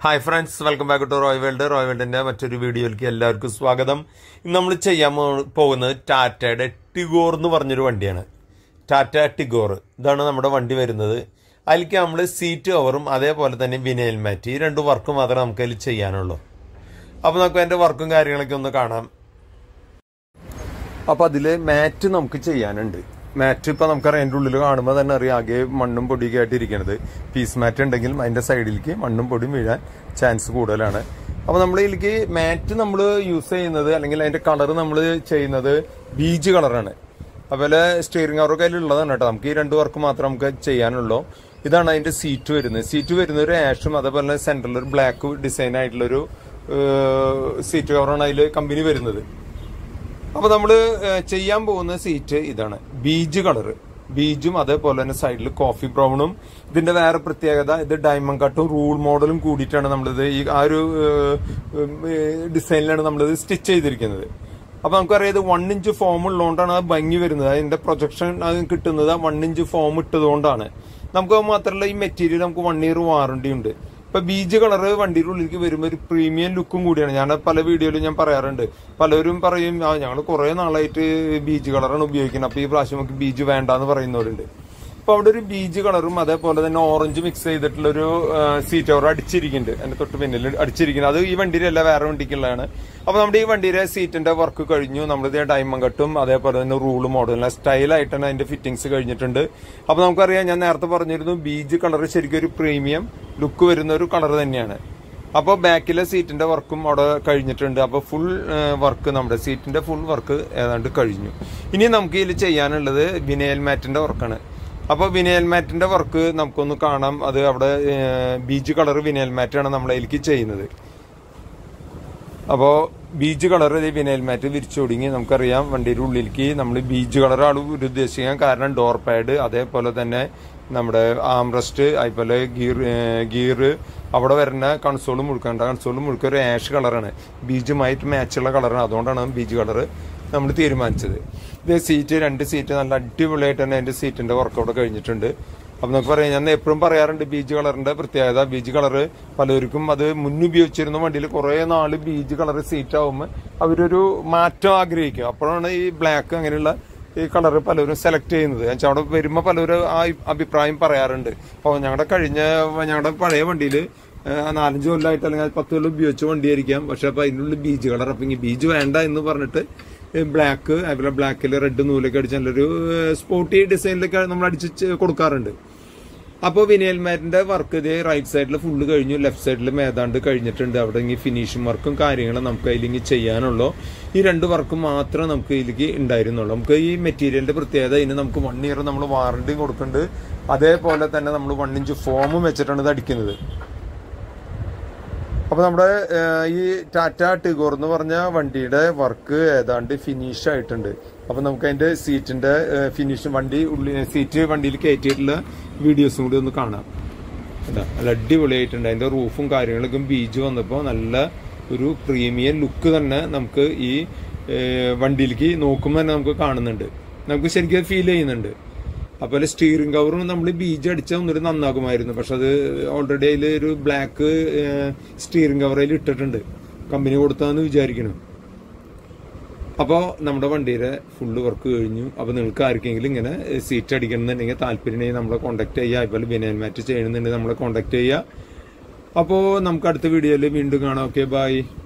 hi friends welcome back to Roy world Roy വേൾഡിന്റെ മറ്റൊരു വീഡിയോയിലേക്ക് എല്ലാവർക്കും സ്വാഗതം ഇന്ന് നമ്മൾ ചെയ്യാൻ പോ- പോകുന്നത് ടാറ്റയുടെ ടിഗോർ എന്ന് പറഞ്ഞൊരു വണ്ടിയാണ് ടാറ്റ ടിഗോർ ഇതാണ് നമ്മുടെ വണ്ടി വരുന്നത് അതിലേക്ക് നമ്മൾ സീറ്റ് കവറും അതേപോലെ തന്നെ വിനയൽ മാറ്റ് ഈ രണ്ട് വർക്ക് മാത്രമേ നമുക്ക് അതിൽ ചെയ്യാനുള്ളൂ അപ്പോൾ നമുക്ക് അതിന്റെ വർക്കും കാര്യങ്ങളൊക്കെ ഒന്ന് കാണാം അപ്പൊ അതില് മാറ്റ് നമുക്ക് ചെയ്യാനുണ്ട് മാറ്റ് ഇപ്പൊ നമുക്കറിയാം അതിന്റെ ഉള്ളിൽ കാണുമ്പോൾ തന്നെ അറിയാം ആകെ മണ്ണും പൊടിയൊക്കെ ആയിട്ട് ഇരിക്കുന്നത് പീസ് മാറ്റ് ഉണ്ടെങ്കിൽ അതിന്റെ സൈഡിലേക്ക് മണ്ണും പൊടിയും വീഴാൻ ചാൻസ് കൂടുതലാണ് അപ്പൊ നമ്മൾ ഇതിലേക്ക് മാറ്റ് നമ്മൾ യൂസ് ചെയ്യുന്നത് അല്ലെങ്കിൽ അതിന്റെ കളർ നമ്മൾ ചെയ്യുന്നത് ബീജ് കളറാണ് അതുപോലെ സ്റ്റിയറിംഗ് കവറൊക്കെ അതിലുള്ളതാണ് കേട്ടോ നമുക്ക് ഈ രണ്ട് വർക്ക് മാത്രം നമുക്ക് ചെയ്യാനുള്ളൂ ഇതാണ് അതിന്റെ സീറ്റ് വരുന്നത് സീറ്റ് വരുന്ന ഒരു ആഷും അതേപോലെ തന്നെ സെന്ററിൽ ഒരു ബ്ലാക്ക് ഡിസൈൻ ആയിട്ടുള്ളൊരു സീറ്റ് കവറാണ് അതിൽ കമ്പനി വരുന്നത് അപ്പൊ നമ്മള് ഏഹ്, ചെയ്യാൻ പോകുന്ന സീറ്റ് ഇതാണ് ബീജ് കളർ ബീജും അതേപോലെ തന്നെ സൈഡിൽ കോഫി ബ്രൗണും ഇതിന്റെ വേറെ പ്രത്യേകത ഇത് ഡയമണ്ട് കട്ടും റൂൾ മോഡലും കൂടിയിട്ടാണ് നമ്മളിത് ഈ ആ ഒരു ഡിസൈനിലാണ് നമ്മളിത് സ്റ്റിച്ച് ചെയ്തിരിക്കുന്നത് അപ്പൊ നമുക്കറിയാം ഇത് വൺ ഇഞ്ച് ഫോം ഉള്ളതുകൊണ്ടാണ് അത് ഭംഗി വരുന്നത് അതിന്റെ പ്രൊജക്ഷൻ അത് കിട്ടുന്നത് ആ വൺ ഇഞ്ച് ഫോം ഇട്ടതുകൊണ്ടാണ് നമുക്ക് അത് മാത്രമല്ല ഈ മെറ്റീരിയൽ നമുക്ക് വൺ ഇയർ വാറണ്ടി ഉണ്ട് ഇപ്പൊ ബീജ് കളറ് വണ്ടിയുടെ ഉള്ളിലേക്ക് വരുമ്പോൾ ഒരു പ്രീമിയം ലുക്കും കൂടിയാണ് ഞാൻ പല വീഡിയോയിലും ഞാൻ പറയാറുണ്ട് പലരും പറയും ആ ഞങ്ങൾ കുറെ നാളായിട്ട് ബീജ് കളറാണ് ഉപയോഗിക്കുന്നത് അപ്പൊ ഈ പ്രാവശ്യം നമുക്ക് ബീജ് വേണ്ടാന്ന് പറയുന്നവരുണ്ട് അപ്പൊ അവിടെ ഒരു ബീജ് കളറും അതേപോലെ തന്നെ ഓറഞ്ച് മിക്സ് ചെയ്തിട്ടുള്ള ഒരു സീറ്റ് കവർ അടിച്ചിരിക്കുന്നുണ്ട് എന്റെ തൊട്ട് പിന്നിൽ അടിച്ചിരിക്കുന്നത് അത് ഈ വണ്ടിയിലല്ല വേറെ വണ്ടിക്കുള്ളതാണ് അപ്പൊ നമ്മുടെ ഈ വണ്ടിയുടെ സീറ്റിന്റെ വർക്ക് കഴിഞ്ഞു നമ്മളിത് ഡയമണ്ട് കട്ടും അതേപോലെ തന്നെ റൂൾ മോഡലിനെ സ്റ്റൈലായിട്ട് തന്നെ അതിന്റെ ഫിറ്റിംഗ്സ് കഴിഞ്ഞിട്ടുണ്ട് അപ്പൊ നമുക്കറിയാം ഞാൻ നേരത്തെ പറഞ്ഞിരുന്നു ബീജ് കളർ ശരിക്കും ഒരു പ്രീമിയം ലുക്ക് വരുന്ന ഒരു കളർ തന്നെയാണ് അപ്പോൾ ബാക്കിലെ സീറ്റിന്റെ വർക്കും അവിടെ കഴിഞ്ഞിട്ടുണ്ട് അപ്പോൾ ഫുൾ വർക്ക് നമ്മുടെ സീറ്റിന്റെ ഫുൾ വർക്ക് ഏതാണ്ട് കഴിഞ്ഞു ഇനി നമുക്ക് ഇതിൽ ചെയ്യാനുള്ളത് വിനയൽ മാറ്റിന്റെ വർക്കാണ് അപ്പോൾ വിനയൽ മാറ്റിന്റെ വർക്ക് നമുക്കൊന്ന് കാണാം അത് അവിടെ ബീജ് കളർ വിനയൽ മാറ്റാണ് നമ്മൾ അതിലേക്ക് ചെയ്യുന്നത് അപ്പോൾ ബീജ് കളർ വിനയൽ മാറ്റ് വിരിച്ചു തുടങ്ങി നമുക്കറിയാം വണ്ടിയുടെ ഉള്ളിലേക്ക് നമ്മൾ ബീജ് കളറാണ് ഉദ്ദേശിക്കാൻ കാരണം ഡോർ പാഡ് അതേപോലെ തന്നെ നമ്മുടെ ആംറസ്റ്റ് അതുപോലെ ഗിയർ ഗിയർ അവിടെ വരുന്ന കൺസോൾ മുഴുക്കേണ്ട കൺസോൾ മുഴുക്ക ഒരു ആഷ് കളറാണ് ബീജുമായിട്ട് മാച്ചുള്ള കളറാണ് അതുകൊണ്ടാണ് ബീജ് കളർ നമ്മൾ തീരുമാനിച്ചത് ഇത് സീറ്റ് രണ്ട് സീറ്റ് നല്ല അടിപൊളിയായിട്ട് തന്നെ അതിന്റെ സീറ്റിന്റെ വർക്ക് അവിടെ കഴിഞ്ഞിട്ടുണ്ട് അപ്പൊ നമുക്ക് പറയാം ഞാൻ എപ്പോഴും പറയാറുണ്ട് ബീജ് കളറിന്റെ പ്രത്യേകത ബീജ് കളർ പലർക്കും അത് മുന്നുപയോഗിച്ചിരുന്ന വണ്ടിയിൽ കുറെ നാള് ബീജ് കളർ സീറ്റ് ആവുമ്പോൾ അവരൊരു മാറ്റം ആഗ്രഹിക്കും അപ്പോഴാണ് ഈ ബ്ലാക്ക് അങ്ങനെയുള്ള ഈ കളർ പലരും സെലക്ട് ചെയ്യുന്നത് എന്നുവെച്ചാൽ അവിടെ വരുമ്പോൾ പലരും ആ അഭിപ്രായം പറയാറുണ്ട് അപ്പോൾ ഞങ്ങളുടെ കഴിഞ്ഞ ഞങ്ങളുടെ പഴയ വണ്ടിയിൽ നാലഞ്ച് കൊല്ലമായിട്ട് അല്ലെങ്കിൽ പത്ത് കൊല്ലം ഉപയോഗിച്ച വണ്ടിയായിരിക്കാം പക്ഷെ അപ്പൊ അതിനുള്ളിൽ ബീജ് കളർ അപ്പൊ ഇനി ബീജ് വേണ്ട എന്ന് പറഞ്ഞിട്ട് ബ്ലാക്ക് അതുപോലെ ബ്ലാക്കിൽ റെഡ് നൂലൊക്കെ അടിച്ച് നല്ലൊരു സ്പോർട്ടി ഡിസൈനിലൊക്കെ നമ്മൾ അടിച്ച് കൊടുക്കാറുണ്ട് അപ്പോൾ വിനയൽമാരിന്റെ വർക്ക് ഇതേ റൈറ്റ് സൈഡിൽ ഫുള്ള് കഴിഞ്ഞു ലെഫ്റ്റ് സൈഡിലും ഏതാണ്ട് കഴിഞ്ഞിട്ടുണ്ട് അവിടെ ഇങ്ങനെ ഫിനിഷിംഗ് വർക്കും കാര്യങ്ങളും നമുക്ക് അതിലേക്ക് ചെയ്യാനുള്ളൂ ഈ രണ്ട് വർക്ക് മാത്രമേ നമുക്ക് ഇതിലേക്ക് ഉണ്ടായിരുന്നുള്ളൂ നമുക്ക് ഈ മെറ്റീരിയലിന്റെ പ്രത്യേകത ഇതിന് നമുക്ക് വൺ ഇയർ നമ്മൾ വാറണ്ടി കൊടുക്കുന്നുണ്ട് അതേപോലെ തന്നെ നമ്മൾ വൺ ഇഞ്ച് ഫോമും വെച്ചിട്ടാണ് ഇത് അടിക്കുന്നത് അപ്പൊ നമ്മുടെ ഏഹ്, ഈ ടാറ്റ ടിഗോർ എന്ന് പറഞ്ഞ വണ്ടിയുടെ വർക്ക് ഏതാണ്ട് ഫിനിഷ് ആയിട്ടുണ്ട് അപ്പൊ നമുക്ക് അതിന്റെ സീറ്റിന്റെ ഫിനിഷ് വണ്ടി ഉള്ളി സീറ്റ് വണ്ടിയിൽ കയറ്റിയിട്ടുള്ള വീഡിയോസും കൂടി ഒന്ന് കാണാം ഇതാ, നല്ല അടിപൊളിയായിട്ടുണ്ട് അതിന്റെ റൂഫും കാര്യങ്ങളൊക്കെ ബീജ് വന്നപ്പോൾ നല്ല ഒരു പ്രീമിയം ലുക്ക് തന്നെ നമുക്ക് ഈ ഏഹ്, വണ്ടിയിലേക്ക് നോക്കുമ്പോൾ തന്നെ നമുക്ക് കാണുന്നുണ്ട് നമുക്ക് ശരിക്കും ഫീൽ ചെയ്യുന്നുണ്ട് അതുപോലെ സ്റ്റിയറിംഗ് കവറും നമ്മൾ ബീജ് അടിച്ചാൽ ഒന്നൊരു നന്നാകുമായിരുന്നു പക്ഷെ അത് ഓൾറെഡി അതിൽ ഒരു ബ്ലാക്ക് സ്റ്റിയറിംഗ് കവർ അതിൽ ഇട്ടിട്ടുണ്ട് കമ്പനി കൊടുത്താന്ന് വിചാരിക്കണം അപ്പോൾ നമ്മുടെ വണ്ടിയുടെ ഫുള്ള് വർക്ക് കഴിഞ്ഞു അപ്പോൾ നിങ്ങൾക്ക് ആർക്കെങ്കിലും ഇങ്ങനെ സീറ്റ് അടിക്കണമെന്നുണ്ടെങ്കിൽ താല്പര്യമുണ്ടെങ്കിൽ നമ്മളെ കോൺടാക്ട് ചെയ്യുക അതുപോലെ ബിനയൻ മാറ്റ് ചെയ്യണമെന്നുണ്ടെങ്കിൽ നമ്മളെ കോൺടാക്ട് ചെയ്യുക അപ്പോൾ നമുക്ക് അടുത്ത വീഡിയോയിൽ വീണ്ടും കാണാം ഓക്കെ ബൈ